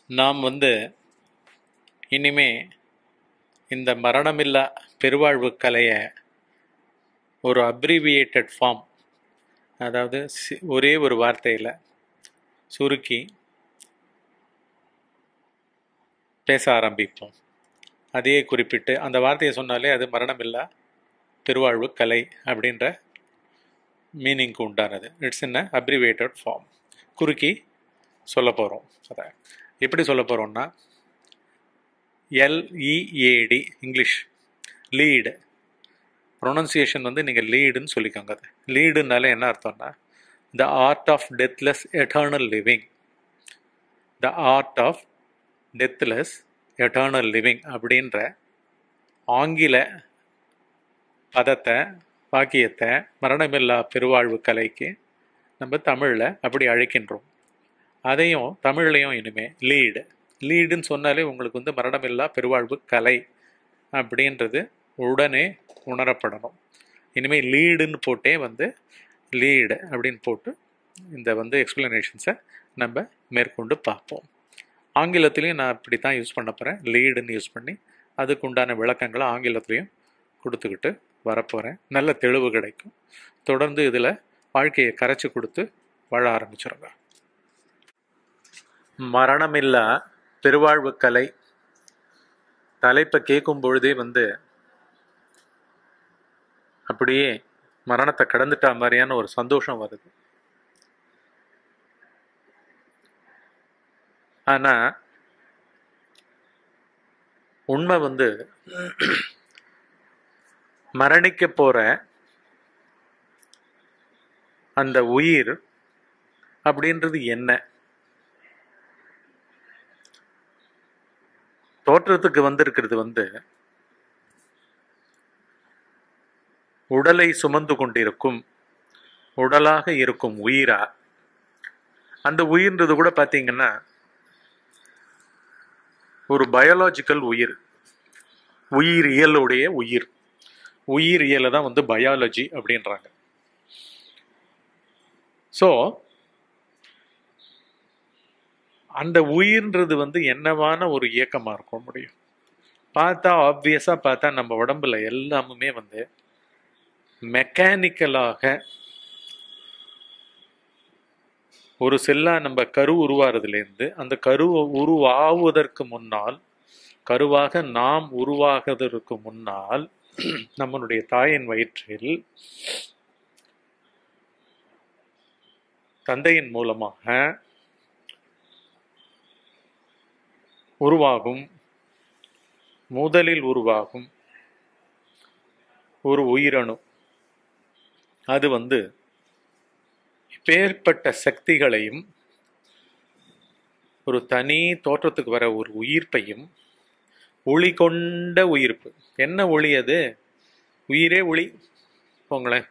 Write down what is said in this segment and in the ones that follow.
நாம் வந்து இனிமே இந்த மரணமில்லா பெருவாழ்வு கலையை ஒரு அப்ரிவியேட்டட் ஃபார்ம் அதாவது சி- ஒரே ஒரு வார்த்தையில் சுருக்கி பேச ஆரம்பிப்போம் அதையே குறிப்பிட்டு அந்த வார்த்தையை சொன்னாலே அது மரணமில்லா பெருவாழ்வு கலை அப்படின்ற மீனிங்க்கு உண்டானது இட்ஸ் இன் அப்ரிவேட்டட் ஃபார்ம் குறுக்கி சொல்ல போகிறோம் அதை எப்படி சொல்ல போகிறோம்னா எல்இஏடி இங்கிலீஷ் லீடு ப்ரொனன்சியேஷன் வந்து நீங்கள் லீடுன்னு சொல்லிக்கோங்க அது லீடுனால என்ன அர்த்தம்னா the art of deathless eternal living the art of deathless eternal living அப்படின்ற ஆங்கில பதத்தை வாக்கியத்தை மரணமில்லா பெருவாழ்வு கலைக்கு நம்ம தமிழில் அப்படி அழைக்கின்றோம் அதையும் தமிழ்லையும் இனிமே லீடு லீடுன்னு சொன்னாலே உங்களுக்கு வந்து மரணமில்லா பெருவாழ்வு கலை அப்படின்றது உடனே உணரப்படணும் இனிமேல் லீடுன்னு போட்டே வந்து லீடு அப்படின்னு போட்டு இந்த வந்து எக்ஸ்பிளனேஷன்ஸை நம்ம மேற்கொண்டு பார்ப்போம் ஆங்கிலத்திலையும் நான் இப்படி தான் யூஸ் பண்ண போகிறேன் லீடுன்னு யூஸ் பண்ணி அதுக்கு உண்டான விளக்கங்களை ஆங்கிலத்திலையும் கொடுத்துக்கிட்டு வரப்போகிறேன் நல்ல தெளிவு கிடைக்கும் தொடர்ந்து இதில் வாழ்க்கையை கரைச்சி கொடுத்து வாழ ஆரம்பிச்சிருங்க மரணமில்லா பெருவாழ்வு கலை தலைப்பை கேட்கும் பொழுதே வந்து அப்படியே மரணத்தை கடந்துட்டா மாதிரியான ஒரு சந்தோஷம் வருது ஆனா உண்மை வந்து மரணிக்க போற அந்த உயிர் அப்படின்றது என்ன தோற்றத்துக்கு வந்திருக்கிறது வந்து உடலை சுமந்து கொண்டிருக்கும் உடலாக இருக்கும் உயிரா அந்த உயிர்ன்றது கூட பார்த்தீங்கன்னா ஒரு பயாலாஜிக்கல் உயிர் உயிரியலுடைய உயிர் உயிரியலை தான் வந்து பயாலஜி அப்படின்றாங்க ஸோ அந்த உயிர்ன்றது வந்து என்னவான ஒரு இயக்கமாக இருக்க முடியும் பார்த்தா ஆப்வியஸாக பார்த்தா நம்ம உடம்புல எல்லாமுமே வந்து மெக்கானிக்கலாக ஒரு செல்லா நம்ம கரு உருவாறதுலேருந்து அந்த கரு உருவாவதற்கு முன்னால் கருவாக நாம் உருவாகுவதற்கு முன்னால் நம்மளுடைய தாயின் வயிற்றில் தந்தையின் மூலமாக உருவாகும் முதலில் உருவாகும் ஒரு உயிரணு அது வந்து இப்பேற்பட்ட சக்திகளையும் ஒரு தனி தோற்றத்துக்கு வர ஒரு உயிர்ப்பையும் ஒளி கொண்ட உயிர்ப்பு என்ன ஒளி அது உயிரே ஒளி போங்களேன்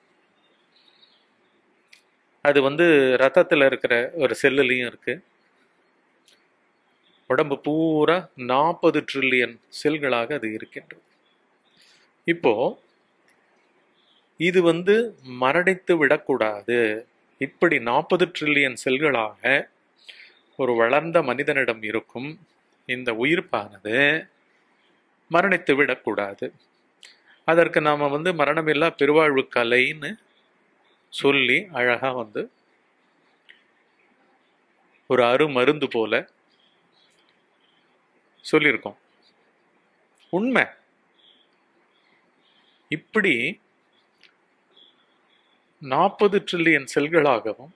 அது வந்து ரத்தத்தில் இருக்கிற ஒரு செல்லுலையும் இருக்கு உடம்பு பூரா நாற்பது ட்ரில்லியன் செல்களாக அது இருக்கின்றது இப்போ இது வந்து மரணித்து விடக்கூடாது இப்படி நாற்பது ட்ரில்லியன் செல்களாக ஒரு வளர்ந்த மனிதனிடம் இருக்கும் இந்த உயிர்ப்பானது மரணித்து விடக்கூடாது அதற்கு நாம் வந்து மரணமில்லா பெருவாழ்வு கலைன்னு சொல்லி அழகாக வந்து ஒரு அருமருந்து போல சொல்லியிருக்கோம் உண்மை இப்படி நாற்பது ட்ரில்லியன் செல்களாகவும்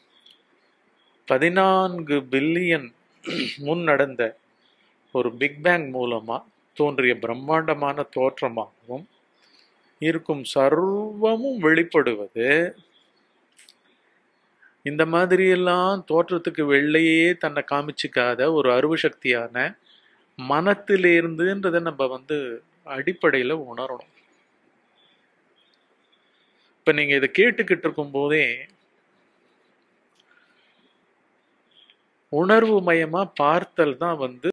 பதினான்கு பில்லியன் முன் நடந்த ஒரு பிக் பேங் மூலமா தோன்றிய பிரம்மாண்டமான தோற்றமாகவும் இருக்கும் சர்வமும் வெளிப்படுவது இந்த மாதிரியெல்லாம் தோற்றத்துக்கு வெள்ளையே தன்னை காமிச்சிக்காத ஒரு அருவ சக்தியான மனத்திலிருந்துன்றதை நம்ம வந்து அடிப்படையில் உணரணும் இப்போ நீங்கள் இதை கேட்டுக்கிட்டு இருக்கும் போதே உணர்வு மயமாக பார்த்தல் தான் வந்து